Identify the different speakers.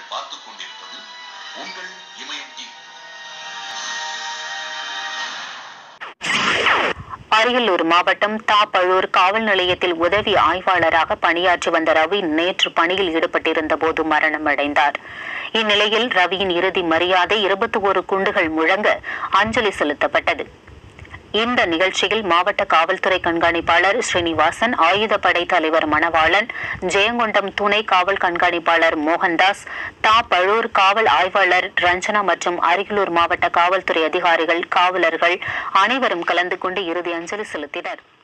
Speaker 1: பார்த்துக் கொண்டிருப்பது உங்கள் இமயம் டிவி
Speaker 2: அரியலூர் மாவட்டம் தாப்பழூர் காவல் நிலையத்தில் உதவி ஆய்வாளராக பணியாற்றி வந்த ரவி நேற்று பணியில் ஈடுபட்டிருந்த போது மரணமடைந்தார் இந்நிலையில் ரவியின் இறுதி மரியாதை இருபத்தி ஒரு குண்டுகள் முழங்க அஞ்சலி செலுத்தப்பட்டது இந்த நிகழ்ச்சியில் மாவட்ட காவல்துறை கண்காணிப்பாளர் ஸ்ரீனிவாசன் ஆயுதப்படை தலைவர் மணவாளன் ஜெயங்கொண்டம் துணை காவல் கண்காணிப்பாளர் மோகன்தாஸ் தா பழூர் காவல் ஆய்வாளர் ரஞ்சனா மற்றும் அரியலூர் மாவட்ட காவல்துறை அதிகாரிகள் காவலர்கள் அனைவரும் கலந்து கொண்டு இறுதி அஞ்சலி செலுத்தினர்